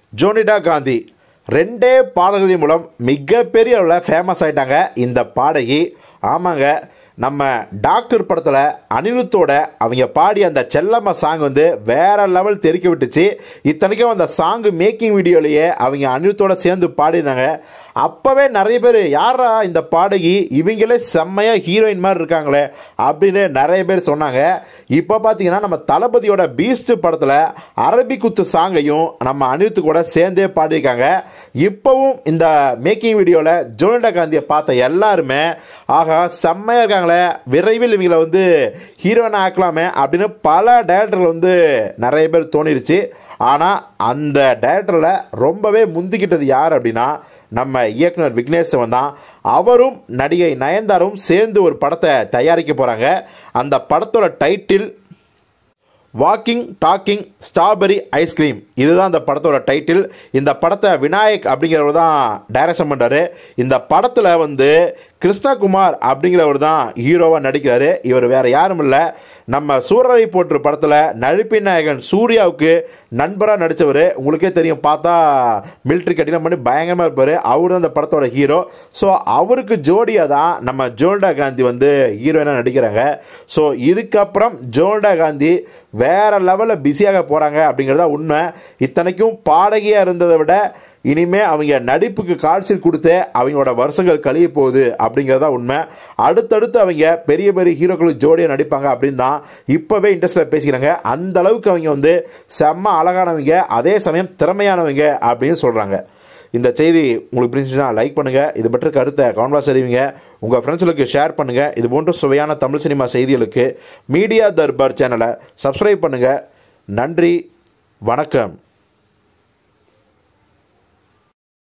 ஜோனிடா காந்தி ரெண்டே பாடல்களின் மூலம் மிகப்பெரிய அளவில் ஃபேமஸ் ஆயிட்டாங்க இந்த பாடகி ஆமாங்க நம்ம டாக்டர் படத்தில் அனிருத்தோட அவங்க பாடிய அந்த செல்லம்மா சாங் வந்து வேற லெவல் தெறிக்க விட்டுச்சு இத்தனைக்கும் அந்த சாங் மேக்கிங் வீடியோலேயே அவங்க அனிருத்தோட சேர்ந்து பாடினாங்க அப்போவே நிறைய பேர் யாரா இந்த பாடகி இவங்களே செம்மையாக ஹீரோயின் மாதிரி இருக்காங்களே அப்படின்னு நிறைய பேர் சொன்னாங்க இப்போ பார்த்தீங்கன்னா நம்ம தளபதியோட பீஸ்ட் படத்தில் அரபி குத்து சாங்கையும் நம்ம அனிருத்து கூட சேர்ந்தே பாடியிருக்காங்க இப்போவும் இந்த மேக்கிங் வீடியோவில் ஜோனிடா காந்தியை பார்த்த எல்லாருமே ஆகா செம்மையாக இருக்காங்களே விரைவில் இவங்களை வந்து ஹீரோயினை ஆக்கலாமே அப்படின்னு பல டேரக்டர்கள் வந்து நிறைய பேர் தோணிருச்சு ஆனால் அந்த டேரக்டரில் ரொம்பவே முந்திக்கிட்டது யார் அப்படின்னா நம்ம இயக்குனர் விக்னேஸ்வரன் தான் அவரும் நடிகை நயன்தாரும் சேர்ந்து ஒரு படத்தை தயாரிக்க போகிறாங்க அந்த படத்தோட title walking talking strawberry ice cream இதுதான் இந்த படத்தோட டைட்டில் இந்த படத்தை விநாயக் அப்படிங்கிறவர் தான் டைரக்ஷன் பண்ணுறாரு இந்த படத்தில் வந்து கிருஷ்ணகுமார் அப்படிங்கிறவர் தான் ஹீரோவாக நடிக்கிறாரு இவர் வேற யாரும் இல்லை நம்ம சூரரை போற்று படத்தில் நழிப்பின் நாயகன் சூர்யாவுக்கு நண்பராக நடித்தவர் உங்களுக்கே தெரியும் பார்த்தா மிலிட்ரி கட்டினம் பண்ணி பயங்கரமாக இருப்பார் அவர் தான் அந்த படத்தோட ஹீரோ ஸோ அவருக்கு ஜோடியாக தான் நம்ம ஜோல்டா காந்தி வந்து ஹீரோயினாக நடிக்கிறாங்க ஸோ இதுக்கப்புறம் ஜோல்டா காந்தி வேற லெவலில் பிஸியாக போகிறாங்க அப்படிங்கிறதா உண்மை இத்தனைக்கும் பாடகியாக இருந்ததை விட இனிமே அவங்க நடிப்புக்கு காட்சியில் கொடுத்து அவங்களோட வருஷங்கள் கழிய போகுது அப்படிங்கிறதா உண்மை அடுத்தடுத்து அவங்க பெரிய பெரிய ஹீரோக்களுக்கு ஜோடியாக நடிப்பாங்க அப்படின்னு தான் இப்போவே இன்ட்ரெஸ்டில் பேசிக்கிறாங்க அந்த அளவுக்கு அவங்க வந்து செம்ம அழகானவங்க அதே சமயம் திறமையானவங்க அப்படின்னு சொல்கிறாங்க இந்த செய்தி உங்களுக்கு பிடிச்சிச்சுன்னா லைக் பண்ணுங்கள் இது பற்றி கருத்தை கவனமாக தெரிவிங்க உங்கள் ஃப்ரெண்ட்ஸுகளுக்கு ஷேர் பண்ணுங்கள் இது போன்ற சுவையான தமிழ் சினிமா செய்திகளுக்கு மீடியா தர்பார் சேனலை சப்ஸ்கிரைப் பண்ணுங்கள் நன்றி வணக்கம்